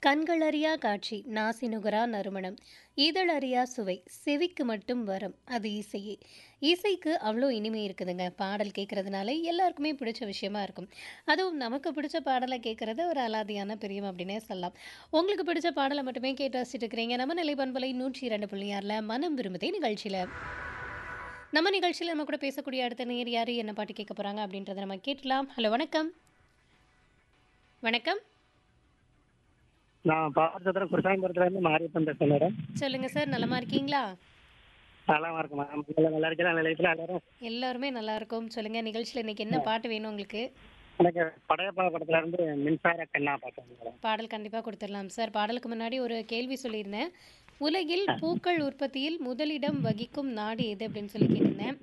கண்களறியா காட்சி நாசினுகரா நறுமணம் இதழறியா சுவை செவிக்கு மட்டும் வரும் அது இசையே இசைக்கு அவ்வளோ இனிமை இருக்குதுங்க பாடல் கேட்கறதுனால எல்லாருக்குமே பிடிச்ச விஷயமா இருக்கும் அதுவும் நமக்கு பிடிச்ச பாடலை கேட்கறது ஒரு அலாதியான பிரியம் அப்படின்னே சொல்லலாம் உங்களுக்கு பிடிச்ச பாடலை மட்டுமே கேட்டு வச்சுட்டு இருக்கிறீங்க நம்ம நிலை பண்பலை நூற்றி இரண்டு புள்ளி ஆறில் மனம் விரும்புதே நிகழ்ச்சியில் நம்ம நிகழ்ச்சியில் நம்ம கூட பேசக்கூடிய அடுத்த நேர் யார் என்ன பாட்டு கேட்க போகிறாங்க அப்படின்றத நம்ம கேட்கலாம் ஹலோ வணக்கம் வணக்கம் நான் பாவச்சத்திரம் குருசாமிபுரத்துல இருந்து மாரியப்பன் பேசுறேன் மேடம் சொல்லுங்க சார் நலமா இருக்கீங்களா நல்லா இருக்கு மேடம் நல்லா நல்லா இருக்கேன் நல்ல லைஃப்ல எல்லாரும் எல்லாருமே நல்லா இருக்கும் சொல்லுங்க நிகழ்ச்சியில் இன்னைக்கு என்ன பாட்டு வேணும் உங்களுக்கு எனக்கு படையப்பா படத்துல இருந்து மின்சார கண்ணா பார்த்தேன் மேடம் பாடல் கண்டிப்பாக கொடுத்துடலாம் சார் பாடலுக்கு முன்னாடி ஒரு கேள்வி சொல்லியிருந்தேன் உலகில் பூக்கள் உற்பத்தியில் முதலிடம் வகிக்கும் நாடு எது அப்படின்னு சொல்லி கேட்டிருந்தேன்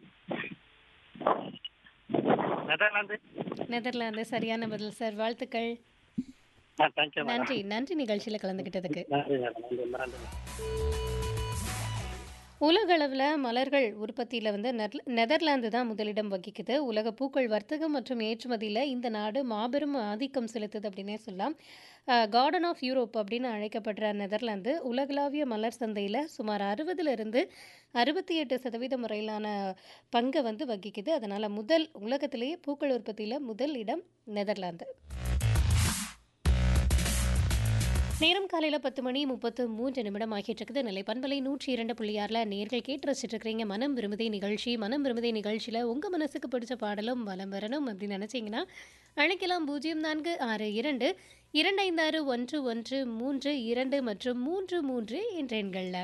நெதர்லாந்து நெதர்லாந்து சரியான பதில் சார் வாழ்த்துக்கள் ஆ தேங்க்யூ மேடம் நன்றி நன்றி நிகழ்ச்சியில் கலந்துக்கிட்டதுக்கு நன்றி மேடம் நன்றி நன்றி உலகளவில் மலர்கள் உற்பத்தியில் வந்து நெர்- நெதர்லாந்து தான் முதலிடம் வகிக்குது உலக பூக்கள் வர்த்தகம் மற்றும் ஏற்றுமதியில் இந்த நாடு மாபெரும் ஆதிக்கம் செலுத்துது அப்படின்னே சொல்லலாம் கார்டன் ஆஃப் யூரோப் அப்படின்னு அழைக்கப்படுற நெதர்லாந்து உலகளாவிய மலர் சந்தையில் சுமார் அறுபதுலேருந்து அறுபத்தி எட்டு சதவீதம் முறையிலான பங்கை வந்து வகிக்குது அதனால் முதல் உலகத்திலேயே பூக்கள் உற்பத்தியில் முதல் இடம் நெதர்லாந்து நேரம் காலையில் பத்து மணி முப்பத்து மூன்று நிமிடம் ஆகிட்டு இருக்குது நிலை பண்பலை நூற்றி இரண்டு புள்ளி ஆறில் நேர்கள் கேட்டு ரசிச்சுட்டு இருக்கிறீங்க மனம் விரும்புதே நிகழ்ச்சி மனம் விரும்புதே நிகழ்ச்சியில் உங்கள் மனசுக்கு பிடிச்ச பாடலும் வலம் வரணும் அப்படின்னு நினச்சிங்கன்னா அழைக்கலாம் பூஜ்ஜியம் நான்கு ஆறு இரண்டு இரண்டு ஐந்து ஆறு ஒன்று ஒன்று மூன்று இரண்டு மற்றும் மூன்று மூன்று என்ற எண்களில்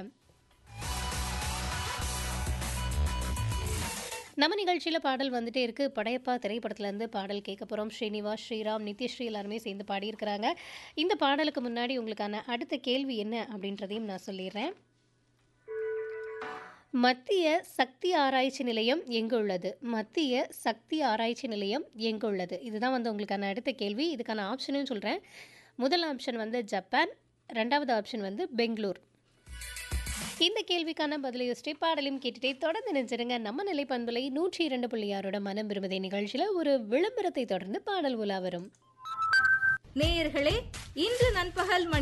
நம்ம நிகழ்ச்சியில் பாடல் வந்துட்டே இருக்கு படையப்பா திரைப்படத்துலேருந்து பாடல் கேட்க போகிறோம் ஸ்ரீனிவாஸ் ஸ்ரீராம் நித்யஸ்ரீ எல்லாருமே சேர்ந்து பாடியிருக்கிறாங்க இந்த பாடலுக்கு முன்னாடி உங்களுக்கான அடுத்த கேள்வி என்ன அப்படின்றதையும் நான் சொல்லிடுறேன் மத்திய சக்தி ஆராய்ச்சி நிலையம் எங்கு உள்ளது மத்திய சக்தி ஆராய்ச்சி நிலையம் எங்கு உள்ளது இதுதான் வந்து உங்களுக்கான அடுத்த கேள்வி இதுக்கான ஆப்ஷனும் சொல்கிறேன் முதல் ஆப்ஷன் வந்து ஜப்பான் ரெண்டாவது ஆப்ஷன் வந்து பெங்களூர் இந்த கேள்விக்கான பதிலை யோசிச்சு பாடலையும் கேட்டுட்டே தொடர்ந்து நினைச்சிருங்க நம்ம நிலை பண்பலை நூற்றி இரண்டு புள்ளி ஆறோட மனம் விரும்புதை நிகழ்ச்சியில் ஒரு விளம்பரத்தை தொடர்ந்து பாடல் உலா வரும் நேயர்களே இன்று நண்பகல் மணி